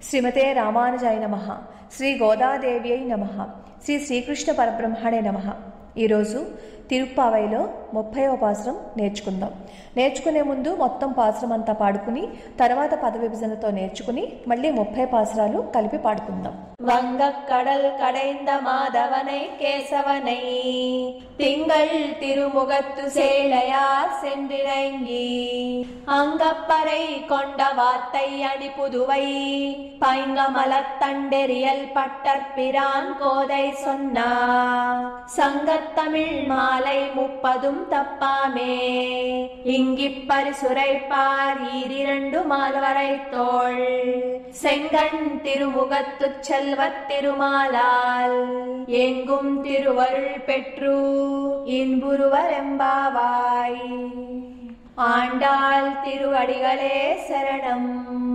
శ్రీమతే రామానుజాయ నమ శ్రీ గోదాదేవ్యై నమ శ్రీ శ్రీకృష్ణ పరబ్రహ్మణే నమ ఈరోజు తిరుప్పావైలో ముప్పైవ పాసురం నేర్చుకుందాం నేర్చుకునే ముందు మొత్తం పాసురం అంతా పాడుకుని తర్వాత పద విభజనతో నేర్చుకుని మళ్ళీ ముప్పై పాసురాలు కలిపి పాడుకుందాం வங்கக்கடல் கடைந்த மாதவனை கேசவனை திங்கள் திருமுகத்து சேலையார் சென்றிறங்கி அங்கப்பறை கொண்ட வார்த்தை அணி புதுவை பைங்கமலத்தண்டெறியல் பட்டற்பிரான் கோதை சொன்னா சங்கத்தமிழ் மாலை முப்பதும் தப்பாமே இங்கிப் பரிசுரைப்பார் ஈரிரண்டு மால்வரை தோள் செங்கண் திருமுகத்துச் செல்வத் திருமாலால் எங்கும் திருவருள் பெற்று இன்புருவரெம்பாவாய் ஆண்டாள் திருவடிகளே சரணம்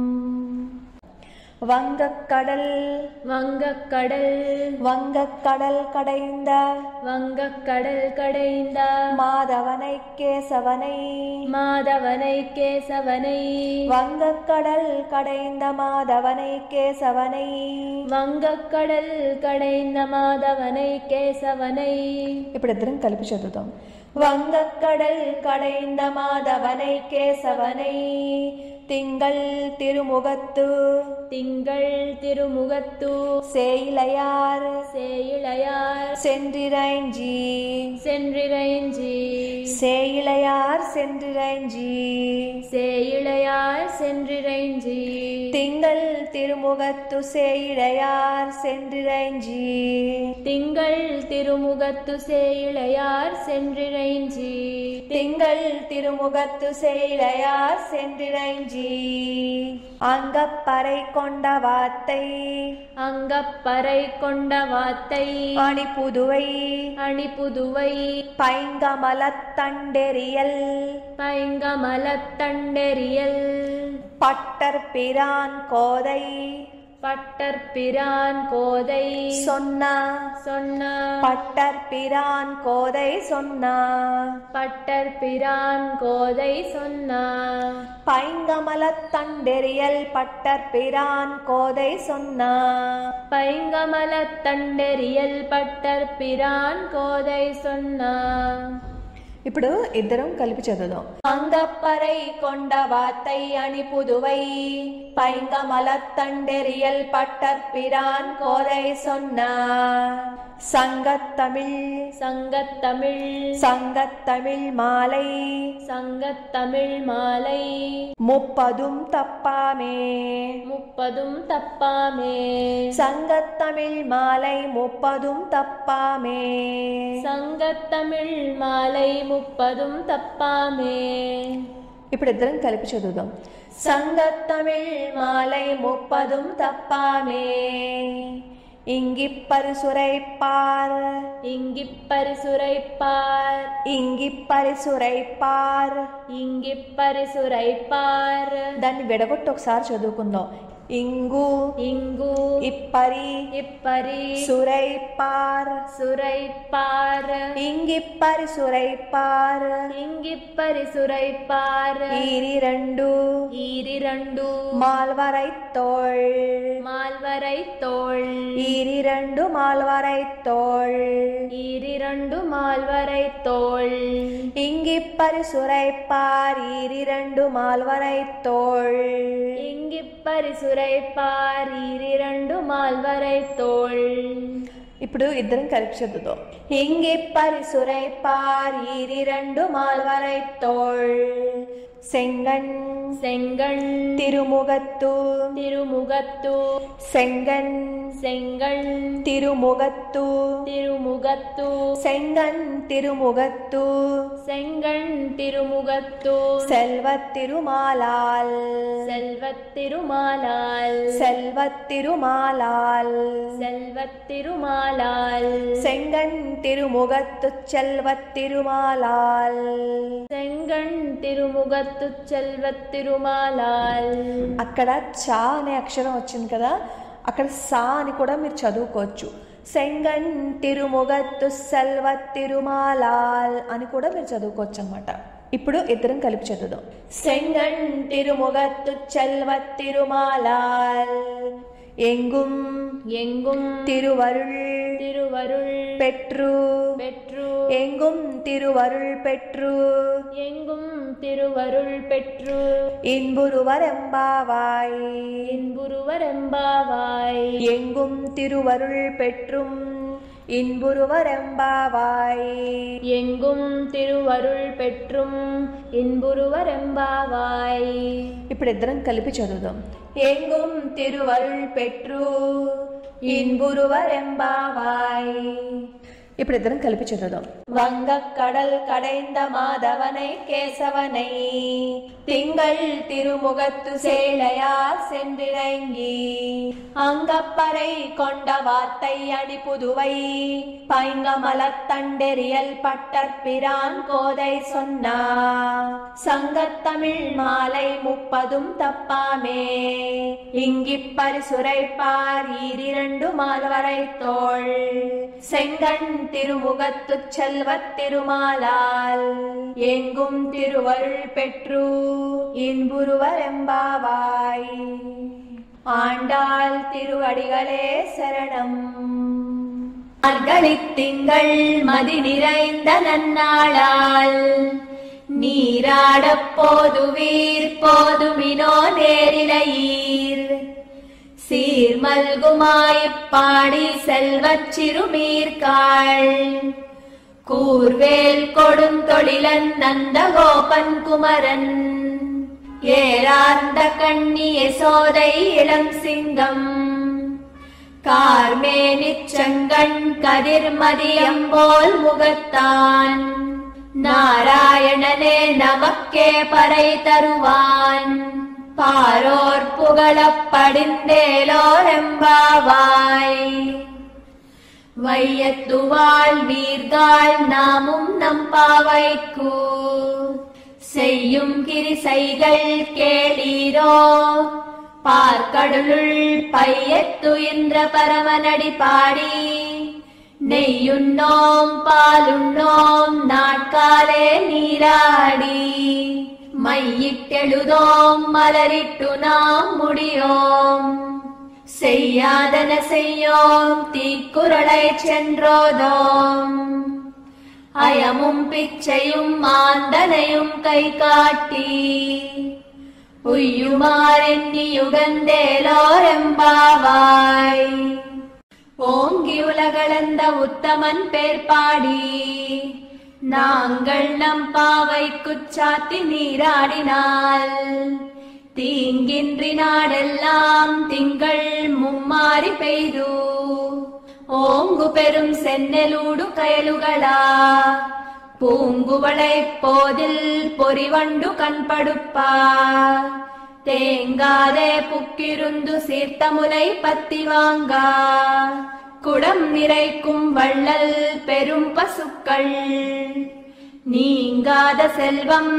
வங்கக்கடல் வங்கக்கடல் வங்கக்கடல் கடைந்த வங்கக்கடல் கடைந்த மாதவனை கேசவனை மாதவனை கேசவனை வங்கக்கடல் கடைந்த மாதவனை கேசவனை வங்கக்கடல் கடைந்த மாதவனை கேசவனை ఇప్పుడు ఇద్దరం కలిపి చదువుతాం வங்கக்கடல் கடைந்த மாதவனை கேசவனை திங்கள் திருமுகத்து திங்கள் திருமுகத்து சேயிலையார் சேயிழையார் சென்றிரைஞ்சி சென்றிரைஞ்சி சேயிலையார் சென்றிரைஞ்சி சேயிழையார் சென்றிரைஞ்சி திங்கள் திருமுகத்து சேயிழையார் சென்றிரைஞ்சி திங்கள் திருமுகத்து சேயிழையார் சென்றிரைஞ்சி திங்கள் திருமுகத்து சேயிழையார் சென்றிரைஞ்சி அங்கப்பறை கொண்ட வார்த்தை அங்கப்பறை கொண்ட வாத்தை அணி புதுவை அணி புதுவை பைங்கமலத்தண்டெறியல் பைங்கமலத்தண்டெறியல் பட்டர் பிரான் கோதை பட்டர்பிரான் கோதை சொன்னா சொன்ன பட்டர் பிரான் கோதை சொன்னா பட்டர்பிரான் கோதை சொன்னா பைங்கமலத்தண்டெறியல் பட்டர் பிரான் கோதை சொன்னா பைங்கமலத்தண்டெறியல் பட்டர்பிரான் கோதை சொன்னா ఇప్పుడు ఇద్దరం కలిపి చదువుదాం அங்கப்பறை கொண்ட வார்த்தை அணி புதுவை பைங்கமலத்தண்டெறியல் பட்டற்பிரான் கோதை சொன்னார் சங்கத்தமிழ் சங்கத்தமிழ் சங்கத்தமிழ் மாலை சங்கத்தமிழ் மாலை முப்பதும் தப்பாமே முப்பதும் தப்பாமே சங்கத்தமிழ் மாலை முப்பதும் தப்பாமே సంగతమిళ్ మాలై ముప్పదుం తప్పామే ఇప్పుడు ఇద్దరం కలిపి చదువుదాం సంగத்தமிழ் மாலை முப்பதும் தப்பாமே இங்கிப்பரு சுரைப்பார் ఇంగిప్పరి సురైపార్ ఇంగిప్పరి సురైపార్ ఇంగిప్పరి సురైపార్ దాన్ని విడగొట్టి ఒకసారి చదువుకుందాం ఇంగు ఇంగు ఇప్పరి ఇప్పరి సురైపార్ సురైపార్ ఇంగిప్పరి సురైపార్ ఇంగిప్పరి సురైపార్ ఈరి రెండు ఈరి రెండు మాల్వరై తోள் మాల్వరై తోళ్ ఈరి రెండు మాల్వరై తోள் ఈరి రెండు మాల్వరై తోళ్ ఇంగిప్పరి సురైపార్ ఈరి రెండు మాల్వరై తోள் ఇంగిప్పరి సురైపార్ ఈరి రెండు మాల్వరై తోళ్ ఇప్పుడు ఇద్దరం కలిపి చదువుదాం ఇంగిప్పరి సురైపార్ ఈరి రెండు మాల్వరై తోள் செங்கண் செங்கண் திருமுகத்து திருமுகத்து செங்கண் செங்கண் திருமுகத்து திருமுகத்து செங்கண் திருமுகத்து செங்கண் திருமுகத்து செல்வத் திருமாலால் செல்வத் திருமாலால் செல்வத் திருமாலால் செல்வத் திருமாலால் செங்கண் திருமுகத்து செல்வத் திருமாலால் செங்கண் திருமுகத்து செல்வத் திருமாலால் అక్కడ చా అనే అక్షరం వచ్చింది కదా అక్కడ సా అని కూడా మీరు చదువుకోవచ్చు సెంగన్ తిరుముగత్తు సెల్వ తిరుమాలాల్ అని కూడా మీరు చదువుకోవచ్చు అనమాట ఇప్పుడు ఇద్దరం కలిపి చదువుదాం செங்கண் திருமுகத்து செல்வ திருமாலால் எங்கும் எங்கும் திருவருள் திருவருள் பெற்று பெற்று எங்கும் திருவருள் பெற்று எங்கும் திருவருள் பெற்று இன்புருவரெம்பாவாய் இன்புருவரெம்பாவாய் எங்கும் திருவருள் பெற்றும் இன்புருவரெம்பாவாய் எங்கும் திருவருள் பெற்றும் இன்புருவரெம்பாவாய் ఇప్పుడు ఇద్దరం కలిపి చదువుదాం ఎంగుం తిరువరుள் పెట్రు இன்புருவரெம்பாவாய் ఇప్పుడు ఇద్దరం కలిపి చదువుదాం வங்கக் கடல் கடைந்த மாதவனை கேசவனை திங்கள் திருமுகத்து சேலையார் சென்றிறங்கி அங்கப்பறை கொண்ட வார்த்தை அணி புதுவை பைங்கமலத்தண்டெறியல் பட்டற்பிரான் கோதை சொன்னா சங்கத்தமிழ் மாலை முப்பதும் தப்பாமே இங்கிப் பரிசுரைப்பார் ஈரிரண்டு மால்வரை தோள் செங்கண் திருமுகத்துச் செல்வத் திருமாலால் எங்கும் திருவருள் பெற்று இன்புருவரெம்பாவாய் ஆண்டாள் திருவடிகளே சரணம் மார்கழித் திங்கள் மதி நிறைந்த நன்னாளால் நீராடப் போதுவீர் போதுமினோ நேரிலையீர் சீர்மல்குமாய்ப் பாடி செல்வச் சிறுமீர்காள் கூர்வேல் கொடுந்தொழிலன் நந்தகோபன் குமரன் ஏரார்ந்த கண்ணி யசோதை இளம் சிங்கம் கார்மேனிச் செங்கண் கதிர்மதியம் போல் முகத்தான் நாராயணனே நமக்கே பறை தருவான் பாரோர் புகழப் படிந்தேலோரெம்பாவாய் வையத்துவாள் வீர்காள் நாமும் நம்பாவைக்கு செய்யும் கிரிசைகள் கேளீரோ பார்க்கடலுள் பையத்துயின்ற பரமனடி பாடி நெய்யுண்ணோம் பாலுண்ணோம் நாட்காலே நீராடி மையிட்டெழுதோம் மலரிட்டு நாம் முடியோம் செய்யாதன செய்யோம் தீக்குறளை சென்றோதோம் அயமும் பிச்சையும் மாந்தனையும் கை காட்டி உய்யுமாறெண்ணி யுகந்தேலோரெம்பாவாய் ஓங்கி உலகளந்த உத்தமன் பேர் பாடி நாங்கள் நம் பாவைக்குச் சாத்தி நீராடினால் தீங்கின்றி நாடெல்லாம் திங்கள் மும்மாறி பெய்து ஓங்கு பெரும் சென்னலூடு கயலுகளா பூங்குவளை போதில் பொறிவண்டு கண்படுப்பா தேங்காதே புக்கிருந்து சீர்த்த முலை பத்தி வாங்கா குடம் நிறைக்கும் வள்ளல் பெரும் பசுக்கள் நீங்காத செல்வம்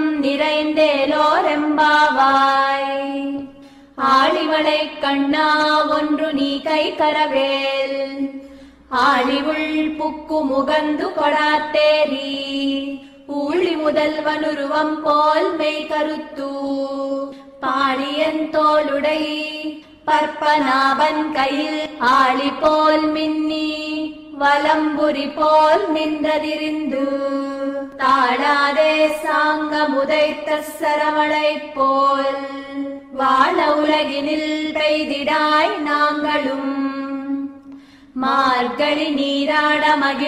நிறைந்தேலோரெம்பாவாய் ஆளிவளை கண்ணா ஒன்று நீ கை கரவேல் ஆளிவுள் புக்கு முகந்து கொடாத்தேரி ஊழி முதல்வனுருவம் போல் மெய் கருத்து பாடியன் தோளுடை பற்பனாபன் கையில் ஆளி போல் மின்னி வலம்புரி போல் நின்றதிரிந்து தாழாதே சாங்க முதைத்த சரவளை போல் வாழ உலகினில் பெய்திடாய் நாங்களும் மார்கழி நீராட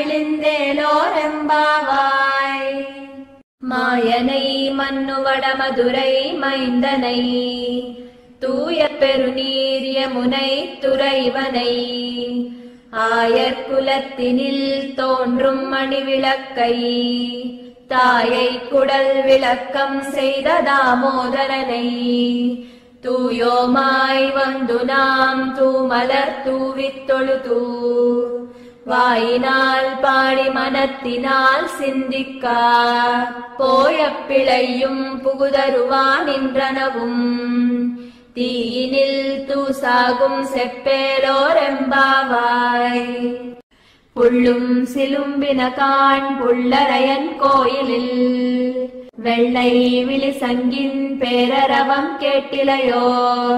மகிழ்ந்தேலோரெம்பாவாய் மாயனை மன்னுவட மதுரை மைந்தனை தூய பெருநீர் யமுனை துறைவனை ஆயர் குலத்தினில் தோன்றும் மணிவிளக்கை தாயை குடல் விளக்கம் செய்த தாமோதரனை தூயோமாய் வந்து நாம் தூமலர் தூவித் தொழுதூ வாயினால் பாடி மனத்தினால் சிந்திக்கா போய பிழையும் புகுதருவான் நின்றனவும் தீயினில் தூசாகும் செப்பேலோரெம்பாவாய் புள்ளும் சிலும்பின காண் புள்ளரையன் கோயிலில் வெள்ளை விழி சங்கின் பேரரவம் கேட்டிலையோ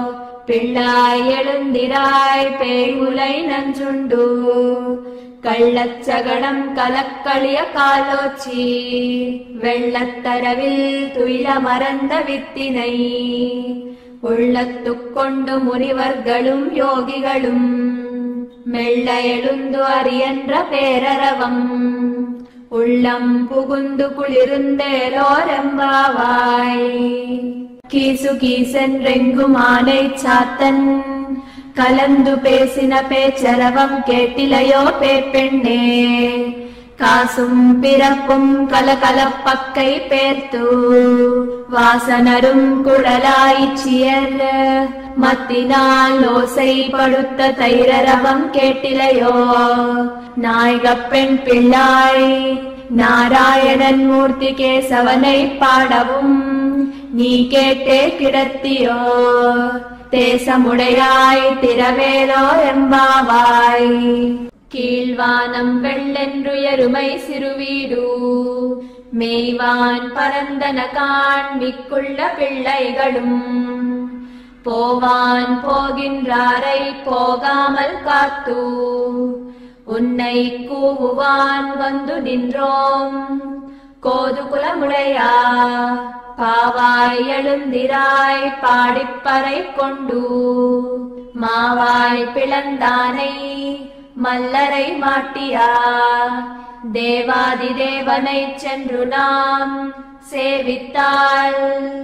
பிள்ளாய் எழுந்திராய் பேய்முலை நஞ்சுண்டு கள்ளச்சகடம் கலக்களிய காலோச்சி வெள்ளத்தரவில் துயில மறந்த வித்தினை உள்ளத்துக் கொண்டு முனிவர்களும் யோகிகளும் மெல்ல எழுந்து அறியன்ற பேரரவம் உள்ளம் புகுந்து குளிருந்தேலோரெம்பாவாய் கீசு கீசென்றெங்கும் ஆனை சாத்தன் கலந்து பேசின பேச்சரவம் கேட்டிலையோ பேப்பெண்ணே காசும் பிறப்பும் கலகலப்பக்கை பேர்த்து வாசனரும் குழலாய்ச்சியர் மத்தினால் ஓசை படுத்த தைரரவம் கேட்டிலையோ நாயகப் பெண் பிள்ளாய் நாராயணன் மூர்த்தி கேசவனை பாடவும் நீ கேட்டே கிடத்தியோ தேசமுடையாய் திரவேலோ எம்பாவாய் கீழ்வானம் வெள்ளென்றுயருமை சிறுவீடு மேய்வான் பரந்தன காண்பிக்குள்ள பிள்ளைகளும் போவான் போகின்றாரை போகாமல் காத்து உன்னை கூவுவான் வந்து நின்றோம் கோது குலமுடையா பாவாய் எழுந்திராய் பாடிப்பறை கொண்டு மாவாய் பிளந்தானை மல்லரை மாட்டியா தேவாதி தேவனை சென்று நாம் சேவித்தால்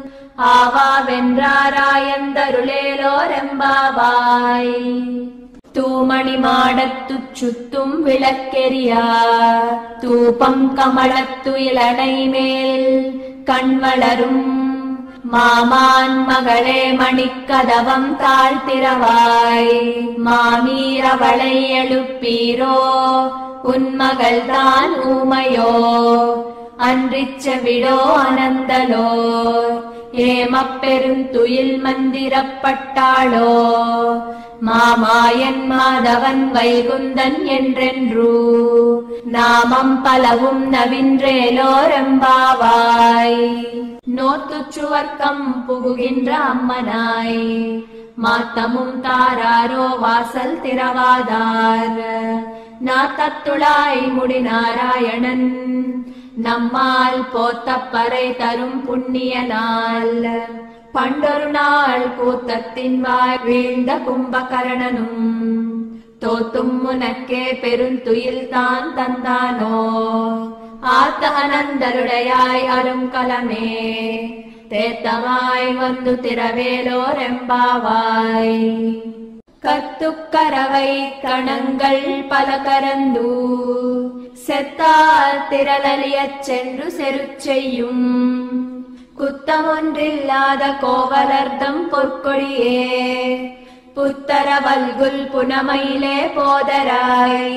ஆவாவென்றாராயந்தருளேலோரெம்பாவாய் தூமணி மாடத்துச் சுத்தும் விளக்கெரியா தூபம் கமலத்து இளனை மேல் கண்வளரும் மாமான் மகளே மணிக்கதவம் தாழ்த்திரவாய் மாமீரவளை எழுப்பீரோ உன் மகள்தான் ஊமையோ அன்றிச்ச விடோ அனந்தலோ ஏமப்பெருந்துயில் மந்திரப்பட்டாளோ மாமாயன் மாதவன் வைகுந்தன் என்றென்று நாமம் பலவும் நவின்றேலோரெம்பாவாய் நோத்துச் சுவர்க்கம் புகுகின்ற அம்மனாய் மாத்தமும் தாராரோ வாசல் திறவாதார் நாத்தத்துளாய் முடி நாராயணன் நம்மால் போத்தப்பறை தரும் புண்ணிய நாள் பண்டொரு நாள் கூத்தத்தின் வாய் வீழ்ந்த கும்பகரணனும் தோத்தும் உனக்கே பெருந்துயில் தான் தந்தானோ ஆத்த அனந்தருடையாய் அருங்கலமே தேத்தமாய் வந்து திரவேலோரெம்பாவாய் கத்துக்கரவை கணங்கள் பல கரந்து செத்தால் திரளலியச் சென்று செருச்செய்யும் குத்தமொன்றில்லாத கோவலர்தம் பொற்கொடியே புத்தர வல்குல் புனமையிலே போதராய்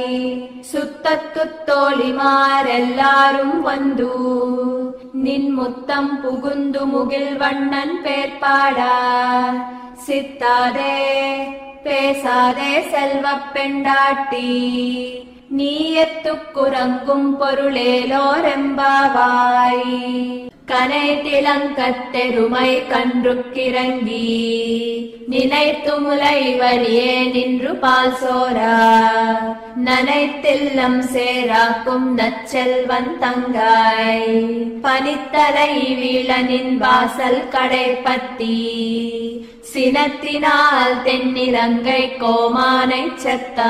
சுத்தத்துத்தோழிமாரெல்லாரும் வந்து நின் முத்தம் புகுந்து முகில் வண்ணன் பேர்பாடா சித்தாதே பேசாதே செல்வப் பெண்டாட்டி நீ எத்துக்குறங்கும் பொருளேலோரெம்பாவாய் கனை திலங்கத்தெருமை கன்றுக்கிறங்கி நினைத்து முலை வழியே நின்று பால் சோரா நனைத்தில்லம் சேராக்கும் நச்செல்வன் தங்காய் பனித்தலை வீழனின் வாசல் கடை பத்தி சினத்தினால் தென்னிலங்கை கோமானை செத்தா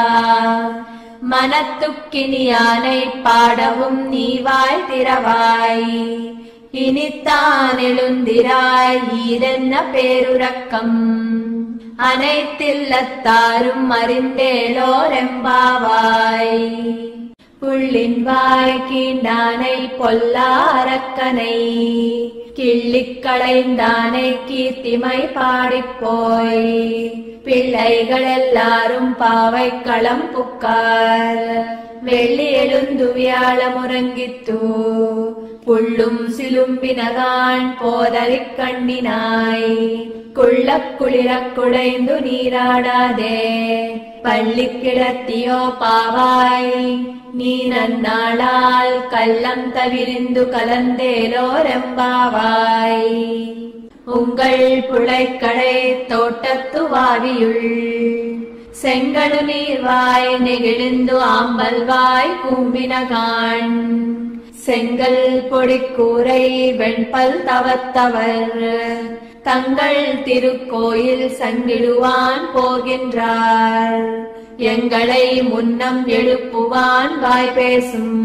மனத்துக்கினியானை பாடவும் நீ வாய் திறவாய் இனித்தான் எழுந்திராய் ஈரென்ன பேருறக்கம் அனைத்தில்லத்தாரும் அறிந்தேலோரெம்பாவாய் புள்ளின் வாய் கீண்டானை பொல்லா அரக்கனை கிள்ளிக் களைந்தானை கீர்த்திமை பாடிப்போய் பிள்ளைகள் எல்லாரும் பாவை களம் புக்கார் வெள்ளி எழுந்து வியாழ முறங்கித்து புள்ளும் சிலும்பினகான் போதறிக் கண்ணினாய் குள்ளக் குளிரக் குடைந்து நீராடாதே பள்ளி கிடத்தியோ பாவாய் நீ நன்னாளால் கள்ளம் தவிரிந்து கலந்தேலோ ரெம்பாவாய் உங்கள் புழைக்கடை தோட்டத்து வாவியுள் செங்கடு நீர்வாய் நெகிழ்ந்து ஆம்பல்வாய் கூம்பினகான் செங்கல் பொடிக்கூரை வெண்பல் தவத்தவர் தங்கள் திருக்கோயில் சங்கிடுவான் போகின்றார் எங்களை முன்னம் எழுப்புவான் வாய் பேசும்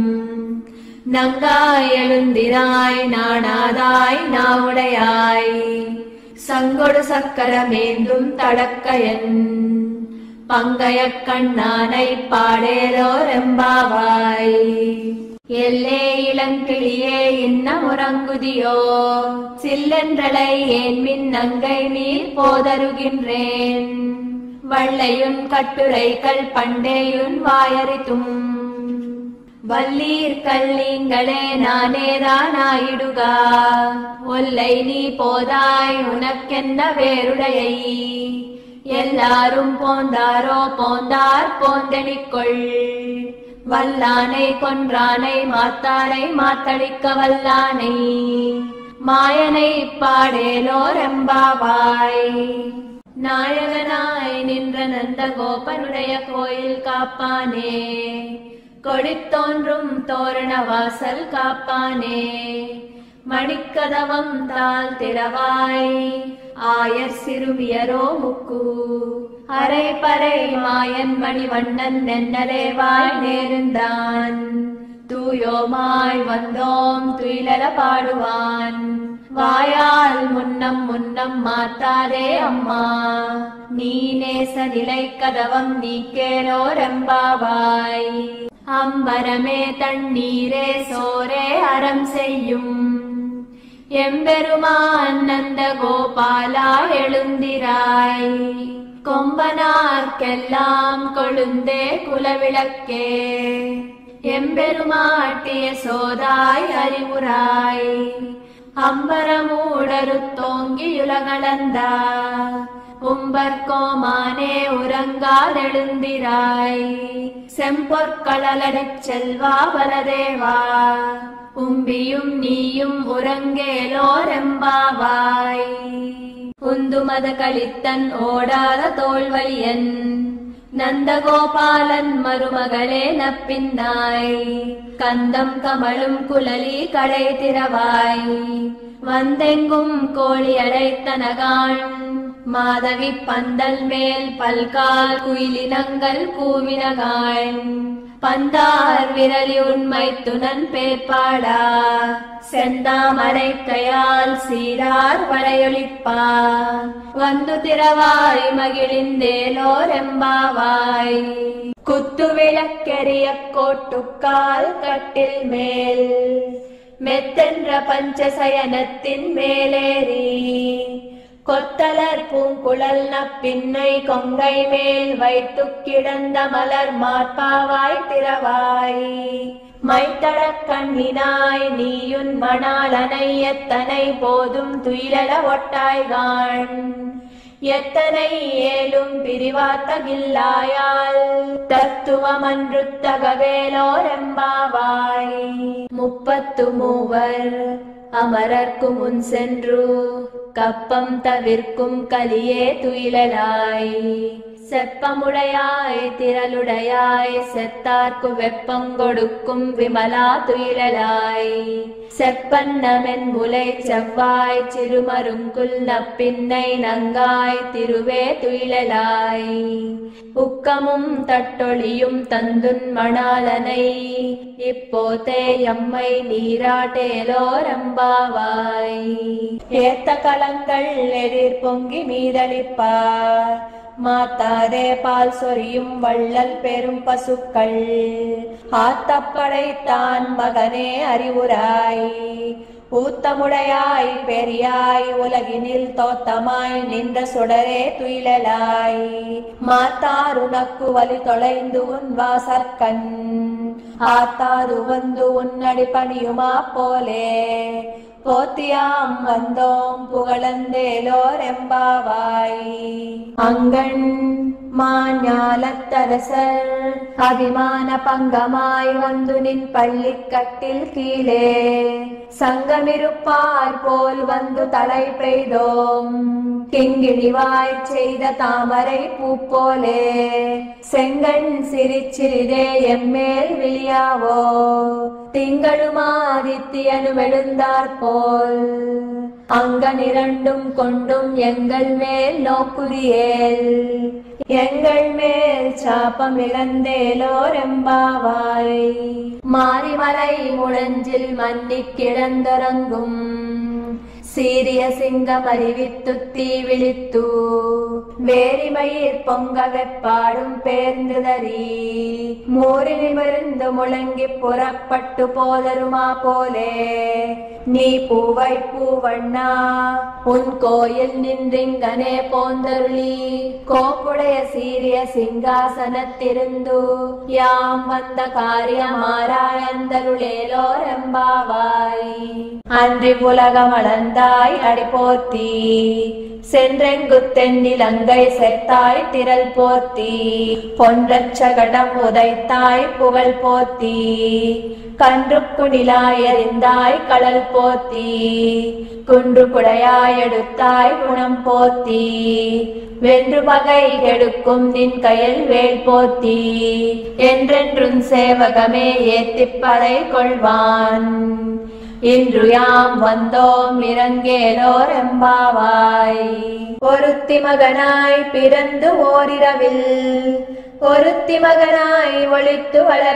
நங்காய் எழுந்திராய் நாணாதாய் நாவுடையாய் சங்கொடு சக்கரமேந்தும் தடக்கையன் பங்கைய கண்ணானை பாடேரோரெம்பாவாய் எல்லே இளங்கிளியே இன்னம் உறங்குதியோ சில்லென்றலை ஏன் மின் நங்கை நீர் போதருகின்றேன் வள்ளையுன் கட்டுரைகள் பண்டேயுன் வாயறித்தும் வல்லீர் கள்ளீங்களே நானேதானாயிடுகா ஒல்லை நீ போதாய் உனக்கென்ன வேருடையை எல்லாரும் போந்தாரோ போந்தார் போந்தெணிக்கொள் வல்லானை கொன்றானை மாத்தானை மாத்தளிக்க வல்லானை மாயனை பாடேலோரெம்பாவாய் நாயகனாய் நின்ற நந்த கோபனுடைய கோயில் காப்பானே கொடித்தோன்றும் தோரண வாசல் காப்பானே மணிக்கதவம் தாள் திறவாய் ஆயர் சிறுமியரோ முக்கு அரை பறை மாயன் மணிவண்ணன் நென்னலேவாய் நேர்ந்தான் தூயோமாய் வந்தோம் துயிலல பாடுவான் வாயால் முன்னம் முன்னம் மாத்தாதே அம்மா நீ நேச நிலை கதவம் நீக்கேலோரெம்பாவாய் அம்பரமே தண்ணீரே சோரே அறம் செய்யும் எம்பெருமான் நந்த கோபாலா எழுந்திராய் கொம்பனார்க்கெல்லாம் கொழுந்தே குலவிளக்கே எம்பெருமாட்டிய சோதாய் அறிவுராய் அம்பரமூடருத்தோங்கியுலகளந்தா உம்பர்கோமானே உறங்காதெழுந்திராய் செம்பொற்களலடிச் செல்வா பலதேவா உம்பியும் நீயும் உறங்கேலோரெம்பாவாய் உந்துமத கலித்தன் ஓடாத தோல்வலியன் நந்தகோபாலன் மருமகளே நப்பின்னாய் கந்தம் கமழும் குழலி கடை திறவாய் வந்தெங்கும் கோழி அடைத்தனகான் மாதவி பந்தல் மேல் பல்கால் குயிலினங்கள் கூவினகான் பந்தார் விரலி உண்மை துணன் பேர்பாடா செந்தாமரை கையால் சீரார் வளையொலிப்பா வந்து திறவாய் மகிழிந்தேலோரெம்பாவாய் குத்து விளக்கெரிய கோட்டுக்கால் கட்டில் மேல் மெத்தென்ற பஞ்சசயனத்தின் மேலேறி கொத்தலர் பூங்குழல் நப்பின்னை கொங்கை மேல் வைத்து கிடந்த மலர் மார்பாவாய் திறவாய் மைத்தடக் கண்ணினாய் நீயுன் மணாலனை எத்தனை போதும் துயிலல ஒட்டாய்கான் எத்தனை ஏலும் பிரிவாத்தகில்லாயால் தத்துவமன்று தகவேலோரெம்பாவாய் முப்பத்து மூவர் அமரர்க்கு முன் சென்று கப்பம் தவிர்க்கும் கலியே துயிலலாய் செப்பமுடையாய் திரளுடையாய் செத்தார்க்கு வெப்பம் கொடுக்கும் விமலா துயிலலாய் செப்பன்னமென் முலை செவ்வாய் சிறுமருங்குல் நப்பின்னை நங்காய் திருவே துயிலலாய் உக்கமும் தட்டொளியும் தந்துன் மணாலனை இப்போதே எம்மை நீராட்டேலோரம்பாவாய் ஏத்த களங்கள் எதிர் பொங்கி மீதளிப்பார் மாத்தாதே பால் சொரியும் வள்ளல் பெரும் பசுக்கள் ஆத்தப்படைத்தான் மகனே அறிவுராய் ஊத்தமுடையாய் பெரியாய் உலகினில் தோத்தமாய் நின்ற சுடரே துயிலலாய் மாத்தாருனக்கு வலி தொலைந்து உன் வாசற்கண் ஆத்தாது வந்து உன்னடி பணியுமா போலே போத்தியாம் வந்தோம் புகழந்தேலோரெம்பாவாய் அங்கண் மாஞாலத்தரசர் அபிமான பங்கமாய் வந்து நின் பள்ளிக்கட்டில் கீழே சங்கமிருப்பார் போல் வந்து தலை பெய்தோம் கிங்கிணிவாய் செய்த தாமரை பூ போலே செங்கண் சிரிச்சிறிதே எம்மேல் விழியாவோ திங்களுமாதித்யனும் எழுந்தார் போல் அங்கனிரண்டும் கொண்டும் எங்கள் மேல் நோக்குதியேல் எங்கள் மேல் சாபம் இழந்தேலோரெம்பாவாய் மாரிமலை முழஞ்சில் மன்னிக் கிடந்தொரங்கும் சீரிய சிங்கம் அறிவித்து தீ விழித்து வேரிமயிர் பொங்க வெப்பாடும் பேர்ந்துதறி மூறி நிமிர்ந்து முழங்கி புறப்பட்டு போதருமா போலே நீ பூவை பூவண்ணா உன் கோயில் நின்றிங்கனே போந்தருளி கோப்புடைய சீரிய சிங்காசனத்திருந்து யாம் வந்த காரியமாராயந்தருளேலோரெம்பாவாய் அன்றி உலகம் அளந்தாய் அடி போர்த்தி சென்றெங்கு தென்னிலங்கை செத்தாய் திரள் போர்த்தி பொன்றச்சகடம் உதைத்தாய் புகழ் போர்த்தி கன்றுக்கு நிலாய் எறிந்தாய் கடல் போர்த்தி குன்று குடையாய் எடுத்தாய் குணம் போர்த்தி வென்று பகை கெடுக்கும் நின் கையில் வேல் போர்த்தி என்றென்றும் சேவகமே ஏத்திப்படை கொள்வான் இன்று யாம் வந்தோம் இறங்கேலோர் எம்பாவாய் ஒருத்தி மகனாய் பிறந்து ஓரிரவில் ஒருத்தி மகனாய் ஒளித்து வளர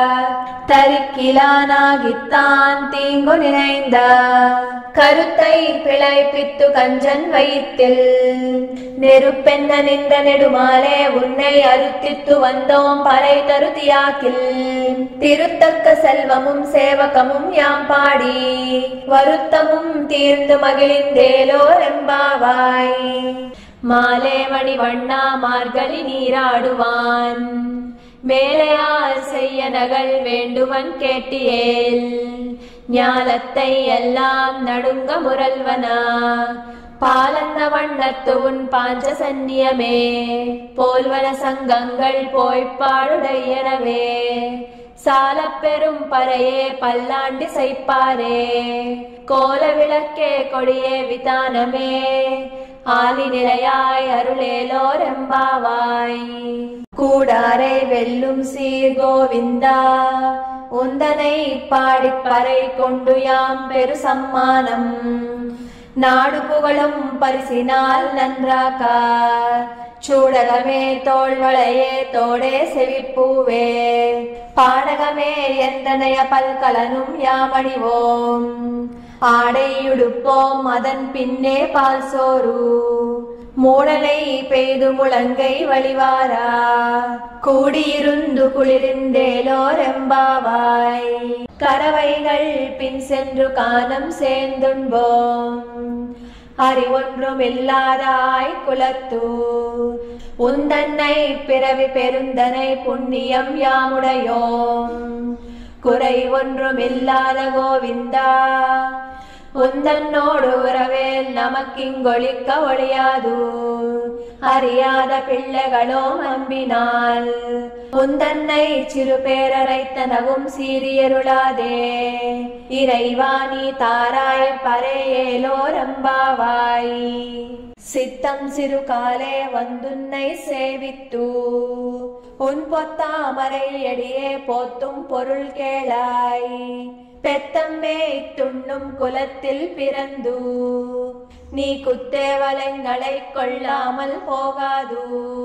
தரிக்கிலானாகித்தான் தீங்கு நினைந்த கருத்தை பிழைப்பித்து கஞ்சன் வயிற்றில் நெருப்பென்ன நின்ற நெடுமாலே உன்னை அறுத்தித்து வந்தோம் பறை தருதியாக்கில் திருத்தக்க செல்வமும் சேவகமும் யாம் பாடி வருத்தமும் தீர்ந்து மகிழ்ந்தேலோ ரெம்பாவாய் மாலே மணி வண்ணா மார்கழி நீராடுவான் மேலையால் செய்ய நகல் வேண்டுவன் கேட்டியேல் ஞாலத்தை எல்லாம் நடுங்க முரல்வனா பாலந்த வண்ணத்து உன் பாஞ்ச சந்நியமே போல்வன சங்கங்கள் போய்ப்பாடுடையனவே சால பெரும் பறையே பல்லாண்டி சைப்பாரே கோல விளக்கே கொடியே விதானமே ஆலி நிலையாய் அருளேலோரெம்பாவாய் கூடாரை வெல்லும் சீர் கோவிந்தா உந்தனை பாடிப் பறை கொண்டு யாம் பெரு சம்மானம் நாடு புகழும் பரிசினால் நன்றாக்கா சூடகமே தோள்வளையே தோடே செவிப்பூவே பாடகமே எந்தனைய பல்கலனும் யாமணிவோம் ஆடையுடுப்போம் அதன் பின்னே பால் சோறு மூடலை பெய்து முழங்கை வழிவாரா கூடியிருந்து குளிர்ந்தேலோரெம்பாவாய் கறவைகள் பின் சென்று காலம் சேர்ந்துண்போம் அறிவொன்றும் இல்லாதாய் குலத்து உந்தன்னை பிறவி பெருந்தனை புண்ணியம் யாமுடையோம் குறை ஒன்றும் இல்லாத கோவிந்தா உந்தன்னோடு உறவேல் நமக்கிங்கொழிக்க ஒழியாது அறியாத பிள்ளைகளோ நம்பினால் உந்தன்னை சிறு பேரரைத்தனவும் சீரியருளாதே இறைவா நீ தாராய் பரேயேலோ ரம்பாவாய் சித்தம் சிறு காலே வந்துன்னை சேவித்து உன் பொத்தாமரை அடியே போத்தும் பொருள் கேளாய் பெத்தம்மே துண்ணும் குலத்தில் பிறந்து நீ குத்தேவலங்களை கொள்ளாமல் போகாது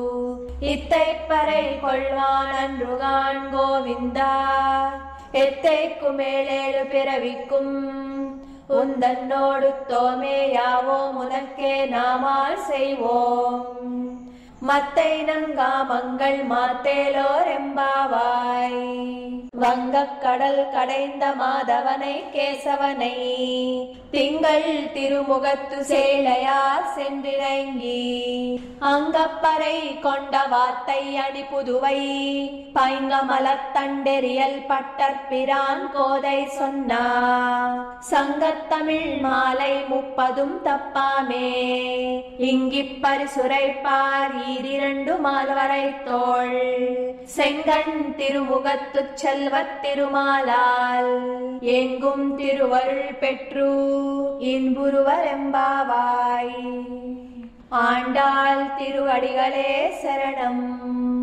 இத்தைப்பறை கொள்வான் அன்றுகான் கோவிந்தா எத்தைக்கு மேலேழு பிறவிக்கும் உந்தன்னோடு தோமே யாவோம் உனக்கே நாமால் செய்வோம் மத்தை நங்காமங்கள் மாத்தேலோர் எம்பாவாய் வங்கக் கடல் கடைந்த மாதவனை கேசவனை திங்கள் திருமுகத்து சேலையார் சென்றிறங்கி அங்கப்பறை கொண்ட வார்த்தை அணி புதுவை பைங்கமலத்தண்டெறியல் பட்டற்பிரான் கோதை சொன்னா சங்கத்தமிழ் மாலை முப்பதும் தப்பாமே இங்கிப் பரிசுரைப்பார் ஈரிரண்டு மால்வரை தோள் செங்கண் திருமுகத்து செல்வத் திருமாலால் எங்கும் திருவருள் பெற்று இன்புருவரெம்பாவாய் ஆண்டாள் திருவடிகளே சரணம்